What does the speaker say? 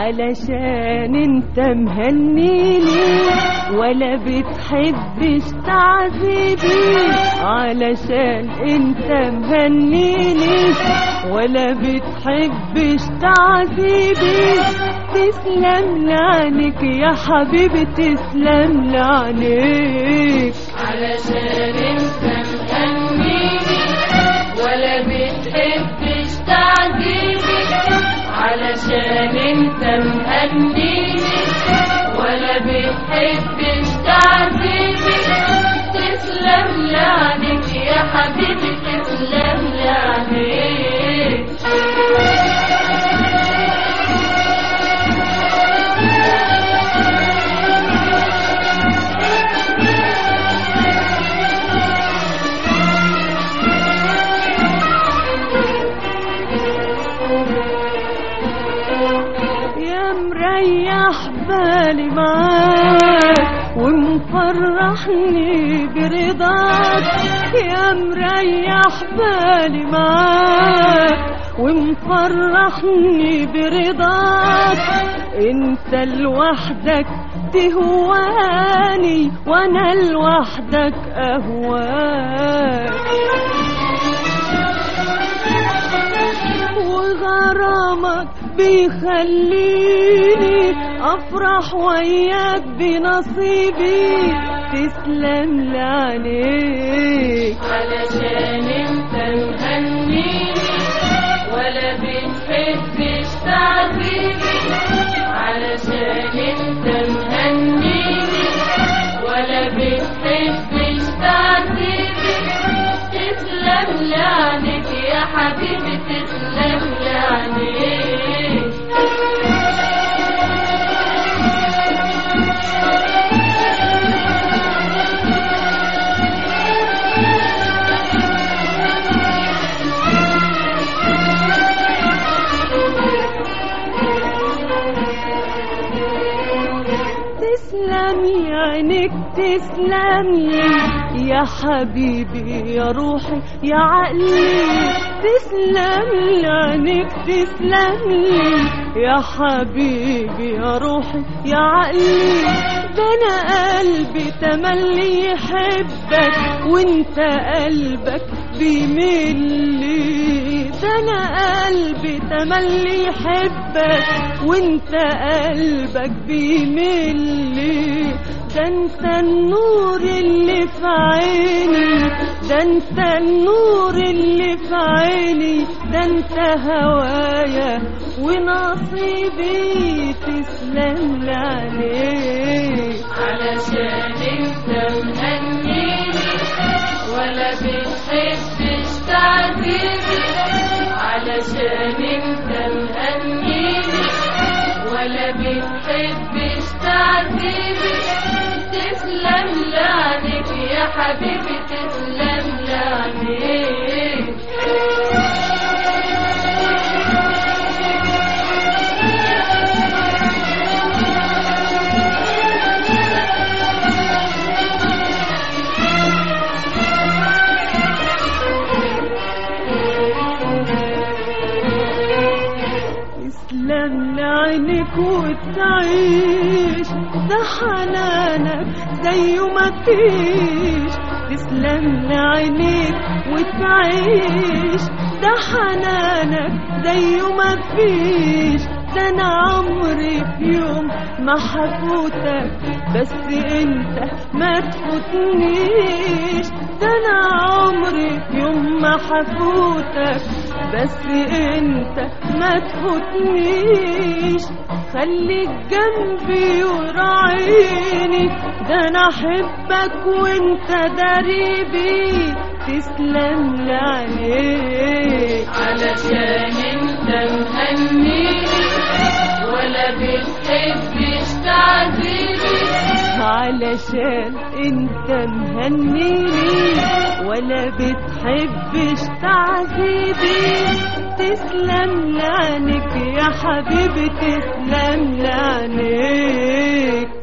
علشان انت مهنيني ولا بتحبش تعذيبي علشان انت مهنيني ولا بتحبش تعذيبي تسلم لعنك يا حبيبي تسلم لعنك علشان انت مهنيني ولا بتحبش تعذيبي علشان انت مهنيني ولا بتحبش تعذيبي تسلم لعنك يا حبيبي تسلم لعنك يا مريح بالي معاك ومفرحني برضاك يا مريح بالي معاك ومفرحني برضاك انت لوحدك تهواني وانا لوحدك اهواك وغرامك بيخليني افرح وياك بنصيبي تسلم لعنيك علشان انت مهنيني ولا بتحبش تعذيبي علشان انت مهنيني ولا بتحبش تعذيبي تسلم لعنك يا حبيبي تسلم لعنك تسلم يا عينك تسلم لي يا حبيبي يا روحي يا عقلي تسلم لي عينك تسلم لي يا حبيبي يا روحي يا عقلي ده انا قلبي تملي يحبك وانت قلبك بيملي ده انا قلبي تملي يحبك وانت قلبك بيملي ده انت النور اللي في عيني ده انت النور اللي في عيني ده انت هوايا ونصيبي تسلم لي عليك علشان انت مهنيني ولا بتحبش تعذيبي علشان انت مهنيني ولا بتحبش تعذيبي تسلم لعنك يا حبيبي تسلم لعنك تسلم لعينك وتعيش ده حنانك زي ما فيش تسلم لعينك وتعيش ده حنانك زي ما فيش ده انا عمري في يوم ما حفوتك بس انت ما تفوتنيش ده انا عمري في يوم ما حفوتك بس انت ما تفوتنيش خليك جنبي وراعيني ده انا احبك وانت دريبي تسلم لي عليك علشان انت مهنيني ولا بتحبش تعذيبي علشان انت مهنيني ولا بتحبش تعذيبي تسلم لعنك يا حبيبي تسلم لعنك